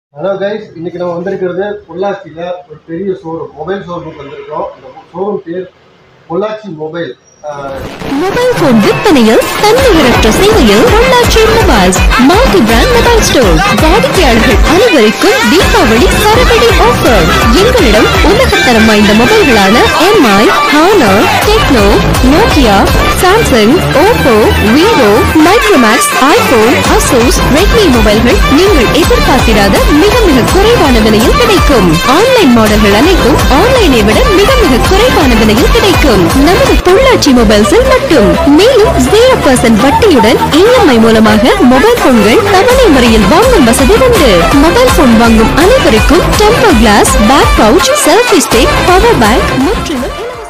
hello guys இன்னைக்கு நம்ம வந்திருக்கிறது பொள்ளாச்சியில் ஒரு பெரிய ஷோரூம் மொபைல் ஷோரூமுக்கு வந்திருக்கோம் இந்த ஷோரூம் பேர் பொள்ளாச்சி மொபைல் மொபைல் போன் விற்பனையில் தன்னிகரற்ற சேவையில் Pollachi mobiles multi brand mobile store வாடிக்கையாளர்கள் அனைவருக்கும் தீபாவளி சரவெடி ஆஃபர் எங்களிடம் உலகத்தரம் வாய்ந்த மொபைல்களான MI Honor Tecno Nokia Samsung Oppo Vivo Micromax iPhone Asus Redmi மொபைல்கள் நீங்கள் எதிர்பார்த்திராத மிக மிக குறைவான விலையில் கிடைக்கும் ஆன்லைன் மாடல்கள் அனைத்தும் ஆன்லைனை விட மிக மிக குறைவான விலையில் கிடைக்கும் நமது பொள்ளாச்சி மொபைல்ஸில் மட்டும் மேலும் ஜீரோ பர்சன்ட் வட்டியுடன் இஎம்ஐ மூலமாக மொபைல் போன்கள் தவணை முறையில் வாங்கும் வசதி உண்டு மொபைல் போன் வாங்கும் அனைவருக்கும் temper glass back pouch selfie stick power bank முற்றிலும் இலவசம்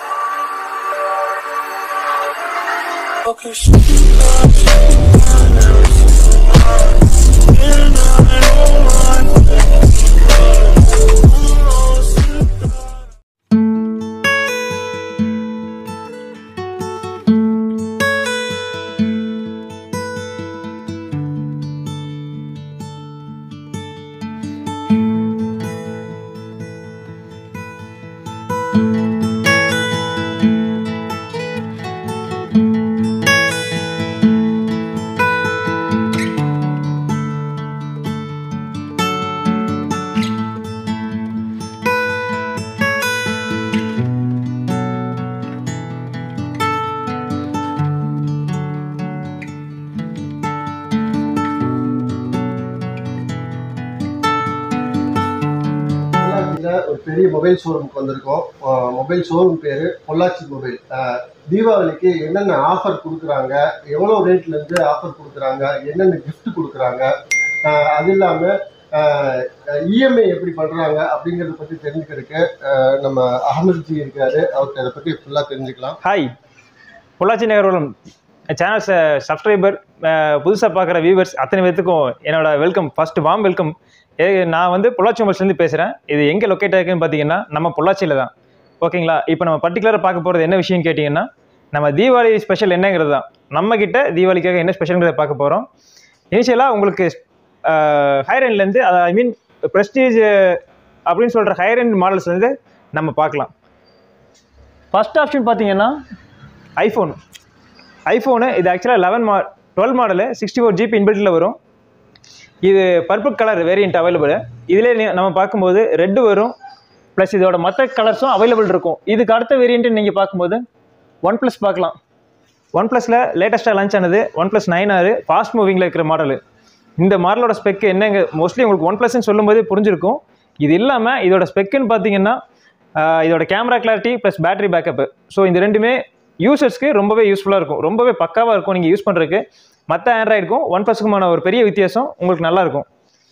பொள்ளாச்சியில் ஒரு பெரிய மொபைல் ஷோரூமுக்கு வந்திருக்கோம் மொபைல் ஷோரூம் பேர் பொள்ளாச்சி மொபைல் அஹ், தீபாவளிக்கு என்னென்ன ஆஃபர் கொடுக்குறாங்க எவ்வளோ ரேட்லேருந்து ஆஃபர் கொடுக்குறாங்க என்னென்ன gift கொடுக்குறாங்க அஹ், அது இல்லாமல் இஎம்ஐ எப்படி பண்ணுறாங்க அப்படிங்கிறத பற்றி தெரிஞ்சுக்கிறதுக்கு அஹ், நம்ம அகமதுஜி இருக்காரு அவர்கிட்ட இதை பற்றி ஃபுல்லாக தெரிஞ்சுக்கலாம் hi Pollachi Nagarvalam channel subscriber புதுசாக பார்க்குற வியூவர்ஸ் அத்தனை பேர்த்துக்கும் என்னோட வெல்கம் ஃபர்ஸ்ட் வாம் வெல்கம் நான் வந்து பொள்ளாச்சி மொபைல்ஸ்லேருந்து பேசுகிறேன் இது எங்கே லொக்கேட் ஆகிருக்குன்னு பார்த்தீங்கன்னா நம்ம பொள்ளாச்சியில் தான் ஓகேங்களா இப்போ நம்ம பர்டிகுலராக பார்க்க போகிறது என்ன விஷயம் கேட்டிங்கன்னா நம்ம தீபாவளி ஸ்பெஷல் என்னங்கிறது தான் நம்மக்கிட்ட தீபாவளிக்காக என்ன ஸ்பெஷலுங்கிறத பார்க்க போகிறோம் இனிஷியலாக உங்களுக்கு ஹையர் எண்ட்லேருந்து ஐ மீன் ப்ரெஸ்டீஜ் அப்படின்னு சொல்கிற ஹையர் எண்ட் மாடல்ஸ்லேருந்து நம்ம பார்க்கலாம் ஃபர்ஸ்ட் ஆப்ஷன் பார்த்தீங்கன்னா ஐஃபோன் ஐஃபோனு இது ஆக்சுவலாக லெவன் மா twelve model sixty four GB இன்பில்ட்டில் வரும் இது பர்பிள் கலர் வேரியண்ட் அவைலபிள் இதில் நம்ம பார்க்கும்போது ரெட்டு வரும் ப்ளஸ் இதோட மற்ற கலர்ஸும் அவைலபிள் இருக்கும் இதுக்கு அடுத்த வேரியண்ட்டு நீங்கள் பார்க்கும்போது ஒன் ப்ளஸ் பார்க்கலாம் ஒன் ப்ளஸில் லேட்டஸ்ட்டாக லான்ச் ஆனது ஒன் ப்ளஸ் நைன் ஆறு ஃபாஸ்ட் மூவிங்கில் இருக்கிற மாடலு இந்த மாடலோட ஸ்பெக் என்னங்க மோஸ்ட்லி உங்களுக்கு ஒன் ப்ளஸ்ன்னு சொல்லும்போதே புரிஞ்சிருக்கும் இது இல்லாமல் இதோட ஸ்பெக்குன்னு பார்த்தீங்கன்னா ஆஹ், இதோட camera clarity plus battery backup so இந்த ரெண்டுமே யூசர்ஸ்க்கு ரொம்பவே யூஸ்ஃபுல்லாக இருக்கும் ரொம்பவே பக்காவாக இருக்கும் நீங்கள் யூஸ் பண்ணுறதுக்கு மற்ற ஆண்ட்ராய்டுக்கும் ஒன் ப்ளஸுக்குமான ஒரு பெரிய வித்தியாசம் உங்களுக்கு நல்லா இருக்கும்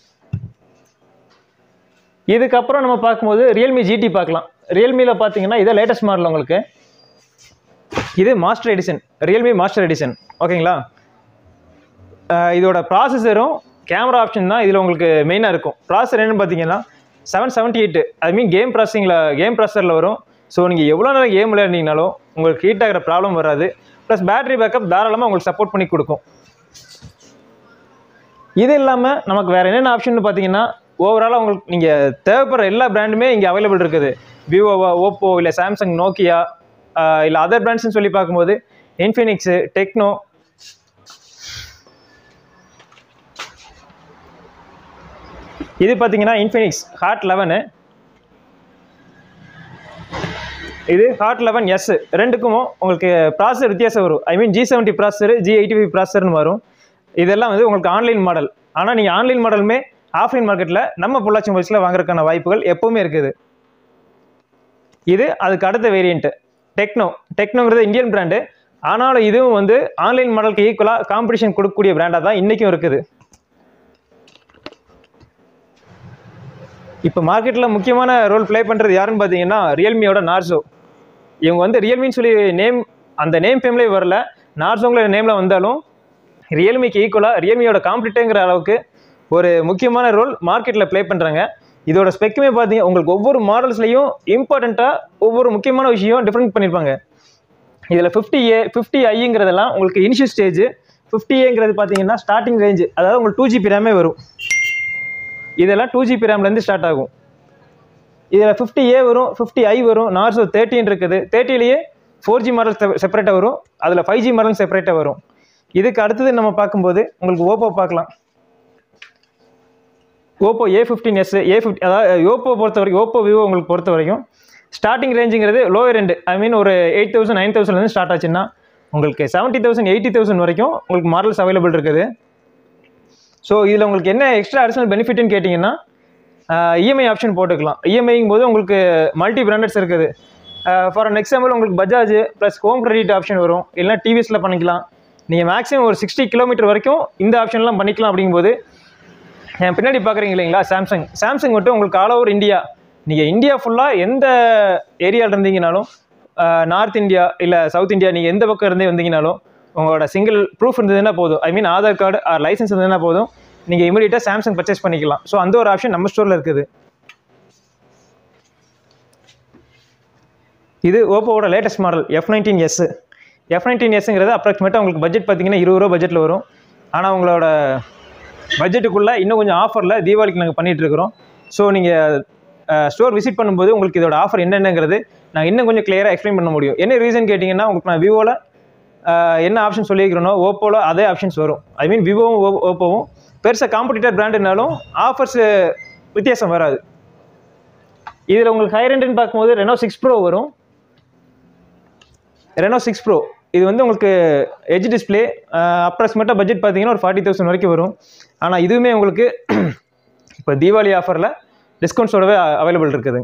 இதுக்கப்புறம் நம்ம பார்க்கும்போது ரியல்மி ஜிடி பார்க்கலாம் ரியல்மியில் பார்த்தீங்கன்னா இதை லேட்டஸ்ட் மாடல் உங்களுக்கு இது master edition Realme master edition ஓகேங்களா ஆஹ் இதோட ப்ராசஸரும் கேமரா ஆப்ஷன் தான் இதில் உங்களுக்கு மெயினாக இருக்கும் ப்ராசஸர் என்னன்னு பார்த்தீங்கன்னா seven seventy eight I mean game ப்ராசஸிங்கில் கேம் ப்ராசஸரில் வரும் ஸோ நீங்கள் எவ்வளோ நேரம் கேம் விளையாடினீங்கனாலும் உங்களுக்கு ஹீட் ஆகிற ப்ராப்ளம் வராது ப்ளஸ் பேட்டரி பேக்கப் தாராளமாக உங்களுக்கு சப்போர்ட் பண்ணி கொடுக்கும் இது இல்லாமல் நமக்கு வேறு என்னென்ன ஆப்ஷன் பார்த்தீங்கன்னா ஓவராலாக உங்களுக்கு நீங்கள் தேவைப்படுற எல்லா பிராண்டுமே இங்கே அவைலபிள் இருக்குது விவோவா ஓப்போ இல்லை சாம்சங் நோக்கியா இல்லை அதர் பிராண்ட்ஸ்னு சொல்லி பார்க்கும்போது இன்ஃபினிக்ஸு டெக்னோ இது பார்த்தீங்கன்னா இன்ஃபினிக்ஸ் ஹாட் லெவனு இது ஹாட் லெவன் எஸ் ரெண்டுக்கும் உங்களுக்கு ப்ராசஸர் வித்தியாசம் வரும் I mean G seventy processor G eighty five ப்ராசஸர்னு வரும் இதெல்லாம் வந்து உங்களுக்கு ஆன்லைன் மாடல் ஆனால் நீங்கள் ஆன்லைன் மாடலுமே ஆஃப்லைன் மார்க்கெட்டில் நம்ம பொள்ளாச்சி மொபைல்ஸில் வாங்குறதுக்கான வாய்ப்புகள் எப்போவுமே இருக்குது இது அதுக்கு அடுத்த வேரியண்ட்டு டெக்னோ டெக்னோங்கிறது இந்தியன் பிராண்டு ஆனாலும் இதுவும் வந்து ஆன்லைன் மாடலுக்கு ஈக்குவலாக காம்படிஷன் கொடுக்கக்கூடிய பிராண்டாக தான் இன்றைக்கும் இருக்குது இப்போ மார்க்கெட்டில் முக்கியமான ரோல் ப்ளே பண்ணுறது யாருன்னு பார்த்தீங்கன்னா ரியல்மியோட நார்சோ இவங்க வந்து ரியல்மின்னு சொல்லி நேம் அந்த நேம் ஃபேம்லேயே வரல நார்சோங்கிற நேமில் வந்தாலும் ரியல்மிக்கு ஈக்குவலாக ரியல்மியோட காம்படிட்டேங்கிற அளவுக்கு ஒரு முக்கியமான ரோல் மார்க்கெட்டில் ப்ளே பண்ணுறாங்க இதோட ஸ்பெக்குமே பார்த்தீங்க உங்களுக்கு ஒவ்வொரு மாடல்ஸ்லையும் இம்பார்ட்டண்ட்டாக ஒவ்வொரு முக்கியமான விஷயம் டிஃப்ரெண்ட் பண்ணியிருப்பாங்க இதில் ஃபிஃப்டி ஏ ஃபிஃப்டி ஐங்கிறதெல்லாம் உங்களுக்கு இனிஷியல் ஸ்டேஜ் ஃபிஃப்டி ஏங்கிறது பார்த்தீங்கன்னா ஸ்டார்டிங் ரேஞ்சு அதாவது உங்களுக்கு டூ ஜிபி ரேமே வரும் இதெல்லாம் டூ ஜிபி ரேம்லேருந்து ஸ்டார்ட் ஆகும் இதில் ஃபிஃப்டி ஏ வரும் ஃபிஃப்டி ஐ வரும் நார்சோ தேர்ட்டின் இருக்குது தேர்ட்டிலேயே ஃபோர் ஜி மாடல் செப்பரேட்டாக வரும் அதில் ஃபைவ் ஜி மாடல் செப்பரேட்டாக வரும் இதுக்கு அடுத்தது நம்ம பார்க்கும்போது உங்களுக்கு ஓப்போ பார்க்கலாம் Oppo A fifteen S A fifty அதாவது ஓப்போ பொறுத்த வரைக்கும் ஓப்போ விவோ உங்களுக்கு பொறுத்த வரைக்கும் ஸ்டார்டிங் ரேஞ்சுங்கிறது லோயர் ரெண்டு ஐ மீன் ஒரு எயிட் தௌசண்ட் நைன் தௌசண்ட்லேருந்து ஸ்டார்ட் ஆச்சுன்னா உங்களுக்கு செவன்ட்டி தௌசண்ட் எயிட்டி தௌசண்ட் வரைக்கும் உங்களுக்கு மாடல்ஸ் அவைலபிள் இருக்குது ஸோ இதில் உங்களுக்கு என்ன எக்ஸ்ட்ரா அடிஷனல் பெனிஃபிட்னு கேட்டிங்கன்னா இஎம்ஐ ஆப்ஷன் போட்டுக்கலாம் இஎம்ஐங்கும் போது உங்களுக்கு மல்டி பிராண்டட்ஸ் இருக்குது ஃபார் அன் எக்ஸாம்பிள் உங்களுக்கு Bajaj plus Home Credit option வரும் இல்லைனா டிவிஎஸில் பண்ணிக்கலாம் நீங்கள் மேக்ஸிமம் ஒரு சிக்ஸ்டி கிலோமீட்டர் வரைக்கும் இந்த ஆப்ஷன்லாம் பண்ணிக்கலாம் அப்படிங்கும்போது என் பின்னாடி பார்க்குறீங்க இல்லைங்களா சாம்சங் சாம்சங் மட்டும் உங்களுக்கு ஆல் ஓவர் இந்தியா நீங்கள் இந்தியா ஃபுல்லாக எந்த ஏரியாவில் இருந்தீங்கனாலும் நார்த் இந்தியா இல்லை சவுத் இந்தியா நீங்கள் எந்த பக்கம் இருந்தே வந்தீங்கனாலும் உங்களோட சிங்கிள் ப்ரூஃப் இருந்ததுன்னா போதும் I mean Aadhaar card licence இருந்ததுன்னா போதும் நீங்கள் இமீடியட்டாக சாம்சங் பர்ச்சேஸ் பண்ணிக்கலாம் ஸோ அந்த ஒரு ஆப்ஷன் நம்ம ஸ்டோரில் இருக்குது இது ஓப்போவோட latest model F nineteen S F nineteen எஸ்ங்கிறது அப்ராக்சிமேட்டாக உங்களுக்கு பட்ஜெட் பார்த்தீங்கன்னா இருபது ரூபா பட்ஜெட்டில் வரும் ஆனால் உங்களோட பட்ஜெட்டுக்குள்ளே இன்னும் கொஞ்சம் ஆஃபரில் தீபாவளிக்கு நாங்கள் பண்ணிகிட்டு இருக்கிறோம் ஸோ நீங்கள் ஸ்டோர் விசிட் பண்ணும்போது உங்களுக்கு இதோட ஆஃபர் என்னென்னங்கிறது நான் இன்னும் கொஞ்சம் கிளியராக எக்ஸ்பிளைன் பண்ண முடியும் என்ன ரீசன் கேட்டிங்கன்னா உங்களுக்கு நான் விவோவில் என்ன ஆப்ஷன் சொல்லியிருக்கிறனோ ஓப்போவில் அதே ஆப்ஷன்ஸ் வரும் ஐ மீன் விவோவும் ஓ- ஓப்போவும் பெருசாக காம்படிட்டர் பிராண்டுனாலும் ஆஃபர்ஸ் வித்தியாசம் வராது இதில் உங்களுக்கு ஹை ரெண்டுன்னு பார்க்கும்போது ரெனோ சிக்ஸ் ப்ரோ வரும் ரெனோ சிக்ஸ் ப்ரோ இது வந்து உங்களுக்கு எஜ் டிஸ்பிளே அப்ராக்சிமேட்டாக பட்ஜெட் பார்த்தீங்கன்னா ஒரு ஃபார்ட்டி தௌசண்ட் வரைக்கும் வரும் ஆனால் இதுவுமே உங்களுக்கு இப்போ தீபாவளி ஆஃபரில் டிஸ்கவுண்ட்ஸோடவே அவைலபிள் இருக்குது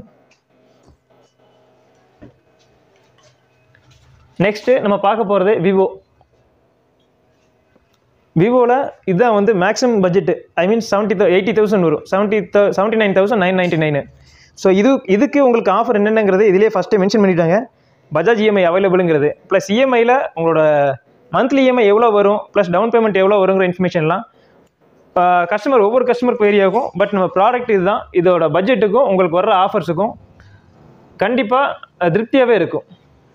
நெக்ஸ்ட்டு நம்ம பார்க்க போகிறது விவோ விவோவில் இதுதான் வந்து maximum budget I mean seventy தௌ எயிட்டி தௌசண்ட் வரும் seventy seventy nine thousand nine ninety nine so இது இதுக்கு உங்களுக்கு ஆஃபர் என்னென்னங்கிறது இதிலே ஃபஸ்ட்டு மென்ஷன் பண்ணிட்டாங்க பஜாஜ் இஎம்ஐ அவைலபிளுங்கிறது ப்ளஸ் இஎம்ஐயில் உங்களோட மந்த்லி இஎம்ஐ எவ்வளோ வரும் ப்ளஸ் டவுன் பேமெண்ட் எவ்வளோ வருங்கிற இன்ஃபர்மேஷன்லாம் கஸ்டமர் ஒவ்வொரு கஸ்டமர் வேரி ஆகும் பட் நம்ம ப்ராடக்ட் இதுதான் இதோட பட்ஜெட்டுக்கும் உங்களுக்கு வர்ற ஆஃபர்ஸுக்கும் கண்டிப்பாக திருப்தியாகவே இருக்கும்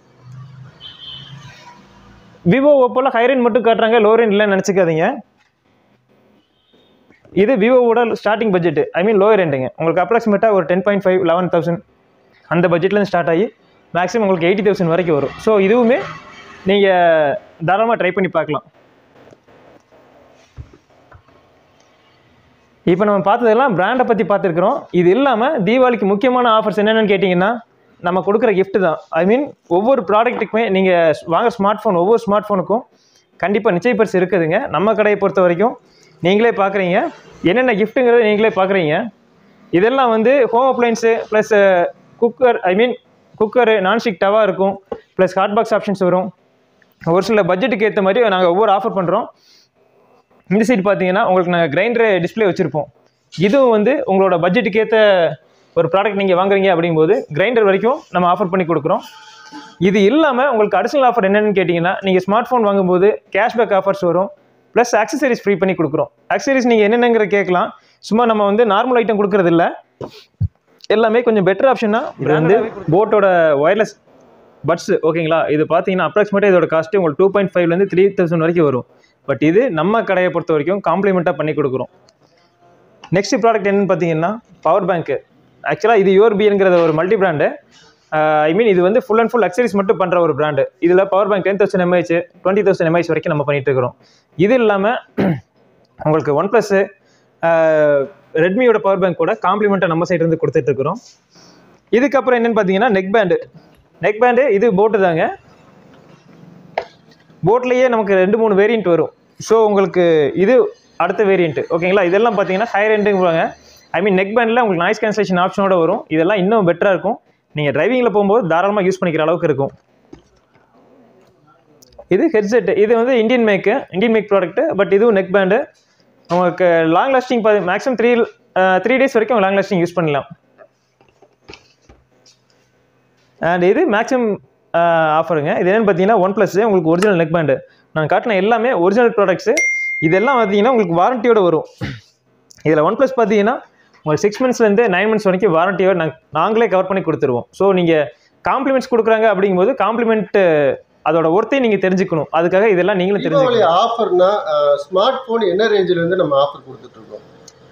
விவோ ஓப்போவில் ஹைரேண்ட் மட்டும் காட்டுறாங்க லோ ரேண்ட் இல்லைன்னு நினச்சிக்காதீங்க இது விவோவோட starting budget I mean lower ரேண்டுங்க உங்களுக்கு அப்ராக்சிமேட்டாக ஒரு ten point five eleven thousand அந்த பட்ஜெட்லேருந்து ஸ்டார்ட் ஆகி மேக்ஸிமம் உங்களுக்கு எயிட்டி தௌசண்ட் வரைக்கும் வரும் ஸோ இதுவுமே நீங்கள் தாராளமாக ட்ரை பண்ணி பார்க்கலாம் இப்போ நம்ம பார்த்ததெல்லாம் பிராண்டை பற்றி பார்த்துருக்குறோம் இது இல்லாமல் தீபாவளிக்கு முக்கியமான ஆஃபர்ஸ் என்னென்னு கேட்டிங்கன்னா நம்ம கொடுக்குற gift தான் ஐ மீன் ஒவ்வொரு ப்ராடக்ட்டுக்குமே நீங்கள் வாங்குற ஸ்மார்ட் ஃபோன் ஒவ்வொரு ஸ்மார்ட் ஃபோனுக்கும் கண்டிப்பாக நிச்சய பரிசு இருக்குதுங்க நம்ம கடையை பொறுத்த வரைக்கும் நீங்களே பார்க்குறீங்க என்னென்ன கிஃப்ட்டுங்கிறத நீங்களே பார்க்குறீங்க இதெல்லாம் வந்து home appliances plus cooker I mean cooker nonstick tawa இருக்கும் ப்ளஸ் ஹாட் பாக்ஸ் ஆப்ஷன்ஸ் வரும் ஒரு சில பட்ஜெட்டுக்கு ஏற்ற மாதிரி நாங்கள் ஒவ்வொரு ஆஃபர் பண்ணுறோம் இந்த சைடு பார்த்தீங்கன்னா உங்களுக்கு நாங்கள் கிரைண்டர் டிஸ்ப்ளே வச்சுருப்போம் இதுவும் வந்து உங்களோட பட்ஜெட்டுக்கு ஏற்ற ஒரு ப்ராடக்ட் நீங்கள் வாங்குறீங்க அப்படிங்கும்போது கிரைண்டர் வரைக்கும் நம்ம ஆஃபர் பண்ணி கொடுக்குறோம் இது இல்லாமல் உங்களுக்கு அடிஷனல் ஆஃபர் என்னென்னு கேட்டிங்கன்னா நீங்கள் ஸ்மார்ட் ஃபோன் வாங்கும்போது கேஷ்பேக் ஆஃபர்ஸ் வரும் ப்ளஸ் அக்சசரிஸ் ஃப்ரீ பண்ணி கொடுக்குறோம் அக்சசரிஸ் நீங்கள் என்னென்னங்கிற கேட்கலாம் சும்மா நம்ம வந்து நார்மல் ஐட்டம் கொடுக்கறது இல்ல எல்லாமே கொஞ்சம் பெட்டர் ஆப்ஷன்னா இது வந்து போட்டோட ஒயர்லெஸ் பட்ஸ் ஓகேங்களா இது பார்த்தீங்கன்னா அப்ராக்சிமேட்டாக இதோட காஸ்ட்டு உங்களுக்கு டூ பாயிண்ட் ஃபைவ்லேருந்து த்ரீ தௌசண்ட் வரைக்கும் வரும் பட் இது நம்ம கடையை பொறுத்த வரைக்கும் காம்ப்ளிமெண்ட்டாக பண்ணி கொடுக்குறோம் நெக்ஸ்ட் ப்ராடக்ட் என்னன்னு பார்த்தீங்கன்னா பவர் பேங்க்கு ஆக்சுவலாக இது யோர்பிங்கிறத ஒரு மல்டி பிராண்டு ஐ மீன் இது வந்து ஃபுல் அண்ட் ஃபுல் அக்சரிஸ் மட்டும் பண்ணுற ஒரு பிராண்டு இதில் power bank ten thousand mAh twenty thousand mAh வரைக்கும் நம்ம பண்ணிட்டு இருக்கிறோம் இது இல்லாமல் உங்களுக்கு ஒன் ப்ளஸ்ஸு ரெட்மியோட பவர் பேங்க் கூட காம்ப்ளிமெண்ட்டாக நம்ம சைடு இருந்து கொடுத்துட்டு இருக்கிறோம் இதுக்கப்புறம் என்னன்னு பார்த்தீங்கன்னா நெக் பேண்டு நெக் பேண்டு இது போட்டு தாங்க போட்லேயே நமக்கு ரெண்டு மூணு வேரியண்ட் வரும் ஸோ உங்களுக்கு இது அடுத்த வேரியண்ட் ஓகேங்களா இதெல்லாம் பார்த்தீங்கன்னா ஹை ரெண்டுங்குவாங்க ஐ மீன் நெக் பேண்டில் உங்களுக்கு நாய்ஸ் கேன்சலேஷன் ஆப்ஷனோட வரும் இதெல்லாம் இன்னும் பெட்டராக இருக்கும் நீங்கள் டிரைவிங்கில் போகும்போது தாராளமாக யூஸ் பண்ணிக்கிற அளவுக்கு இருக்கும் இது ஹெட்செட் இது வந்து Indian make Indian make product but இதுவும் நெக் பேண்டு உங்களுக்கு long lasting maximum three three days வரைக்கும் லாங் லாஸ்டிங் யூஸ் பண்ணலாம் அண்ட் இது மேக்ஸிமம் ஆஃபருங்க இது என்னென்னு பார்த்தீங்கன்னா ஒன் ப்ளஸ் உங்களுக்கு ஒரிஜினல் நெக் பேண்டு நான் காட்டின எல்லாமே ஒரிஜினல் ப்ராடக்ட்ஸு இதெல்லாம் பார்த்தீங்கன்னா உங்களுக்கு வாரண்டியோட வரும் இதில் ஒன் ப்ளஸ் பார்த்தீங்கன்னா உங்களுக்கு சிக்ஸ் மந்த்ஸ்லேருந்து நைன் மந்த்ஸ் வரைக்கும் வாரண்டியோட நாங்க- நாங்களே கவர் பண்ணி கொடுத்துருவோம் ஸோ நீங்கள் காம்ப்ளிமெண்ட்ஸ் கொடுக்குறாங்க அப்படிங்கும்போது காம்ப்ளிமெண்ட் அதோட ஒர்த்தையும் நீங்கள் தெரிஞ்சுக்கணும் அதுக்காக இதெல்லாம் நீங்களும் தீபாவளி தெரிஞ்சுக்கணும் ஆஃபர்னா ஸ்மார்ட் போன் என்ன ரேஞ்சில இருந்து நம்ம ஆஃபர் கொடுத்துட்டு இருக்கோம்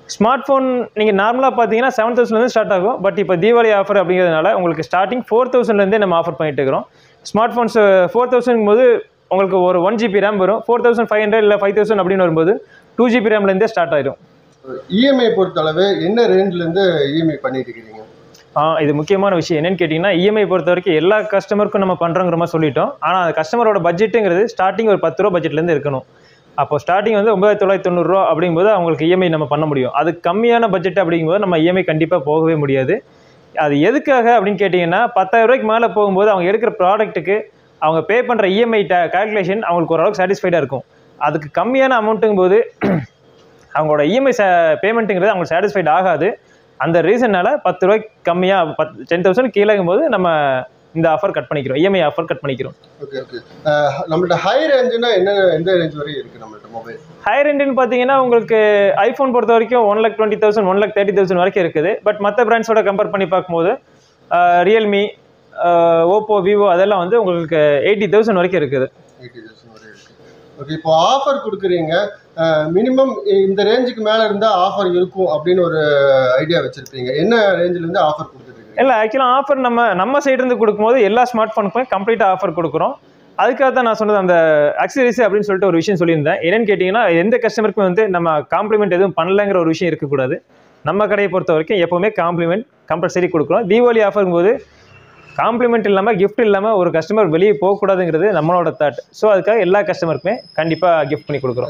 ஸ்மார்ட் ஃபோன் நீங்கள் நார்மலாக பார்த்தீங்கன்னா செவன் தௌசண்ட்லேருந்து ஸ்டார்ட் ஆகும் பட் இப்போ தீபாவளி ஆஃபர் அப்படிங்கிறதுனால உங்களுக்கு ஸ்டார்டிங் ஃபோர் தௌசண்ட்லேருந்தே நம்ம ஆஃபர் பண்ணிட்டு இருக்கிறோம் ஸ்மார்ட் ஃபோன்ஸ் ஃபோர் தௌசண்ட் போது உங்களுக்கு ஒரு ஒன் ஜிபி ரேம் வரும் ஃபோர் தௌசண்ட் ஃபைவ் ஹண்ட்ரட் இல்லை ஃபைவ் தௌசண்ட் அப்படின்னு வரும்போது டூ ஜிபி ரேம்லேருந்தே ஸ்டார்ட் ஆயிடும் இஎம்ஐ பொறுத்தளவு என்ன ரேஞ்சில இருந்து இஎம்ஐ பண்ணிட்டு இருக்கிறீங்க ஆ இது முக்கியமான விஷயம் என்னன்னு கேட்டிங்கன்னா இஎம்ஐ பொறுத்த வரைக்கும் எல்லா கஸ்டமருக்கும் நம்ம பண்ணுறோங்கிற மாதிரி சொல்லிட்டோம் ஆனால் அந்த கஸ்டமரோட பட்ஜெட்டுங்கிறது ஸ்டார்டிங் ஒரு பத்து ரூபா பட்ஜெட்லேருந்து இருக்கணும் அப்போ ஸ்டார்டிங் வந்து ஒன்பதாயிரத்தி தொள்ளாயிரத்தி தொண்ணூறுரூவா அப்படிங்கும்போது அவங்களுக்கு இஎம்ஐ நம்ம பண்ண முடியும் அது கம்மியான பட்ஜெட் அப்படிங்கும்போது நம்ம இஎம்ஐ கண்டிப்பாக போகவே முடியாது அது எதுக்காக அப்படின்னு கேட்டிங்கன்னா பத்தாயிரம் ரூபாய்க்கு மேலே போகும்போது அவங்க எடுக்கிற ப்ராடக்ட்டுக்கு அவங்க பே பண்ணுற இஎம்ஐ கால்குலேஷன் அவங்களுக்கு ஓரளவுக்கு சாட்டிஸ்ஃபைடாக இருக்கும் அதுக்கு கம்மியான அமௌண்ட்டுங்கும் போது அவங்களோட இஎம்ஐ பேமெண்ட்டுங்கிறது அவங்களுக்கு சாட்டிஸ்ஃபைட் ஆகாது அந்த ரீசன்னால பத்து ரூபாய்க்கு கம்மியாக பத் டென் தௌசண்ட் கீழேங்கும் போது நம்ம இந்த ஆஃபர் கட் பண்ணிக்கிறோம் இஎம்ஐ ஆஃபர் கட் பண்ணிக்கிறோம் ஓகே ஓகே நம்மள்ட்ட ஹை ரேஞ்சுனா என்ன எந்த ரேஞ்ச் வரையும் இருக்கு நம்மள்ட்ட மொபைல் ஹையர் எண்டுன்னு பார்த்தீங்கன்னா உங்களுக்கு ஐஃபோன் பொறுத்த வரைக்கும் one lakh twenty thousand one lakh thirty thousand வரைக்கும் இருக்குது பட் மற்ற பிராண்ட்ஸோட கம்பேர் பண்ணி பார்க்கும்போது ரியல்மி ஓப்போ விவோ அதெல்லாம் வந்து உங்களுக்கு எயிட்டி தௌசண்ட் வரைக்கும் இருக்குது எயிட்டி தௌசண்ட் வரை இருக்கு ஓகே இப்போ ஆஃபர் கொடுக்குறீங்க மினிமம் இந்த ரேஞ்சுக்கு மேலே இருந்தால் ஆஃபர் இருக்கும் அப்படின்னு ஒரு ஐடியா வச்சிருப்பீங்க என்ன ரேஞ்சில இருந்து ஆஃபர் கொடுத்துருக்கீங்க இல்லை ஆக்சுவலாக ஆஃபர் நம்ம நம்ம சைடு இருந்து கொடுக்கும்போது எல்லா ஸ்மார்ட் ஃபோனுக்குமே கம்ப்ளீட்டாக ஆஃபர் கொடுக்குறோம் அதுக்காக தான் நான் சொன்னது அந்த அக்சரிஸ் அப்படின்னு சொல்லிட்டு ஒரு விஷயம் சொல்லியிருந்தேன் என்னன்னு கேட்டிங்கன்னா எந்த கஸ்டமருக்கும் வந்து நம்ம காம்ப்ளிமெண்ட் எதுவும் பண்ணலங்கிற ஒரு விஷயம் இருக்கக்கூடாது நம்ம கடையை பொறுத்த வரைக்கும் எப்போவுமே காம்ப்ளிமெண்ட் கம்பல்சரி கொடுக்குறோம் தீபாவளி ஆஃபருங்கும் போது காம்ப்ளிமெண்ட் இல்லாமல் gift இல்லாமல் ஒரு கஸ்டமர் வெளியே போகக்கூடாதுங்கிறது நம்மளோட தாட் ஸோ அதுக்காக எல்லா கஸ்டமருக்குமே கண்டிப்பாக கிஃப்ட் பண்ணி கொடுக்குறோம்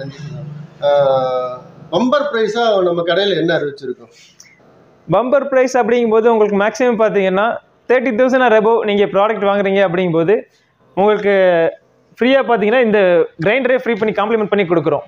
பம்பர் ப்ரைஸாக நம்ம கடையில் என்ன அறிவிச்சிருக்கோம் பம்பர் ப்ரைஸ் அப்படிங்கும்போது உங்களுக்கு மேக்ஸிமம் பார்த்தீங்கன்னா தேர்ட்டி தௌசண்ட் ரெபோ நீங்கள் ப்ராடக்ட் வாங்குறீங்க அப்படிங்கும்போது உங்களுக்கு ஃப்ரீயாக பார்த்தீங்கன்னா இந்த கிரைண்டரே ஃப்ரீ பண்ணி காம்ப்ளிமெண்ட் பண்ணி கொடுக்குறோம்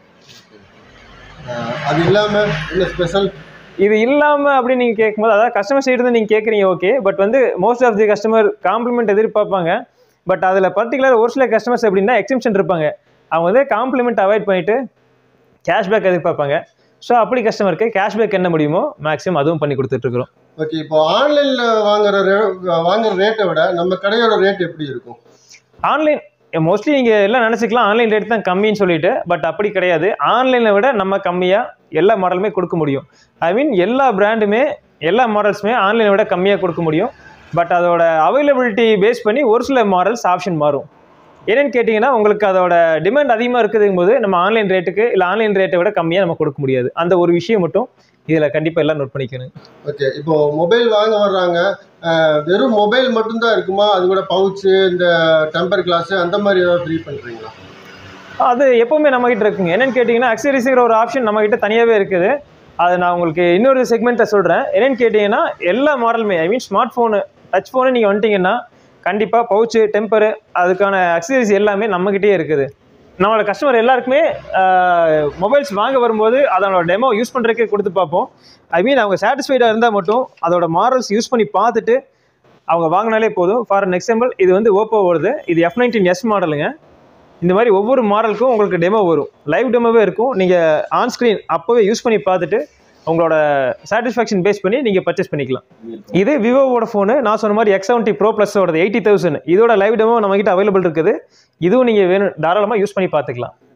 அஹ் அது இல்லாமல் என்ன ஸ்பெஷல் இது இல்லாமல் அப்படின்னு நீங்கள் கேட்கும்போது அதாவது கஸ்டமர் சைடு இருந்து நீங்கள் கேட்குறீங்க ஓகே பட் வந்து most of the customer compliment எதிர்பார்ப்பாங்க பட் அதில் பர்டிகுலர் ஒரு சில கஸ்டமர்ஸ் எப்படின்னா எக்ஸிபிஷன் இருப்பாங்க அவங்க வந்து காம்ப்ளிமெண்ட் அவாய்ட் பண்ணிட்டு கேஷ்பேக் எதிர்பார்ப்பாங்க ஸோ அப்படி கஸ்டமருக்கு கேஷ்பேக் என்ன முடியுமோ மேக்ஸிமம் அதுவும் பண்ணி கொடுத்துட்ருக்குறோம் ஓகே இப்போ ஆன்லைனில் வாங்குற ரே- வாங்குற ரேட்டை விட நம்ம கடையோட ரேட் எப்படி இருக்கும் ஆன்லைன் மோஸ்ட்லி நீங்கள் எல்லாம் நினச்சிக்கலாம் ஆன்லைன் ரேட் தான் கம்மின்னு சொல்லிட்டு பட் அப்படி கிடையாது ஆன்லைனை விட நம்ம கம்மியாக எல்லா மாடலுமே கொடுக்க முடியும் ஐ மீன் எல்லா பிராண்டுமே எல்லா மாடல்ஸுமே ஆன்லைனை விட கம்மியாக கொடுக்க முடியும் பட் அதோட அவைலபிலிட்டி பேஸ் பண்ணி ஒரு சில மாடல்ஸ் ஆப்ஷன் மாறும் என்னன்னு கேட்டிங்கன்னா உங்களுக்கு அதோட டிமாண்ட் அதிகமாக இருக்குதுங்கும் போது நம்ம ஆன்லைன் ரேட்டுக்கு இல்லை ஆன்லைன் ரேட்டை விட கம்மியாக நம்ம கொடுக்க முடியாது அந்த ஒரு விஷயம் மட்டும் இதில் கண்டிப்பாக எல்லாம் நோட் பண்ணிக்கணும் ஓகே இப்போ மொபைல் வாங்க வர்றாங்க அஹ் வெறும் மொபைல் மட்டும்தான் இருக்குமா அது கூட பவுச்சு இந்த டெம்பர் கிளாஸ் அந்த மாதிரி ஏதாவது ஃப்ரீ பண்ணுறீங்களா அது எப்பவுமே நம்ம கிட்ட இருக்குங்க என்னன்னு கேட்டிங்கன்னா அக்சரிஸுங்கிற ஒரு ஆப்ஷன் நம்ம கிட்ட தனியாகவே இருக்குது அது நான் உங்களுக்கு இன்னொரு செக்மெண்ட்டில் சொல்கிறேன் என்னன்னு கேட்டிங்கன்னா எல்லா மாடலுமே I mean smartphone touch phone நீங்கள் வந்துட்டீங்கன்னா கண்டிப்பாக பவுச்சு டெம்பரு அதுக்கான அக்சரிஸ் எல்லாமே நம்மக்கிட்டே இருக்குது நம்மளோட கஸ்டமர் எல்லாருக்குமே மொபைல்ஸ் வாங்க வரும்போது அதனோட டெமோ யூஸ் பண்ணுறதுக்கே கொடுத்து பார்ப்போம் ஐ மீன் அவங்க சாட்டிஸ்ஃபைடாக இருந்தால் மட்டும் அதோட மாடல்ஸ் யூஸ் பண்ணி பார்த்துட்டு அவங்க வாங்கினாலே போதும் ஃபார் எக்ஸாம்பிள் இது வந்து ஓப்போ வருது இது எஃப் நைன்டீன் எஸ் மாடலுங்க இந்த மாதிரி ஒவ்வொரு மாடலுக்கும் உங்களுக்கு டெமோ வரும் லைவ் டெமோவே இருக்கும் நீங்கள் ஆன் ஸ்க்ரீன் அப்போவே யூஸ் பண்ணி பார்த்துட்டு உங்களோட சாட்டிஸ்ஃபேக்ஷன் பேஸ் பண்ணி நீங்கள் பர்ச்சேஸ் பண்ணிக்கலாம் இது விவோவோட ஃபோனு நான் சொன்ன மாதிரி எக்ஸ் செவன்ட்டி ப்ரோ ப்ளஸோட எயிட்டி தௌசண்ட் இதோட லைவ் டெமோ நம்மகிட்ட அவைலபிள் இருக்குது இதுவும் நீங்கள் வேணும் தாராளமாக யூஸ் பண்ணி பார்த்துக்கலாம்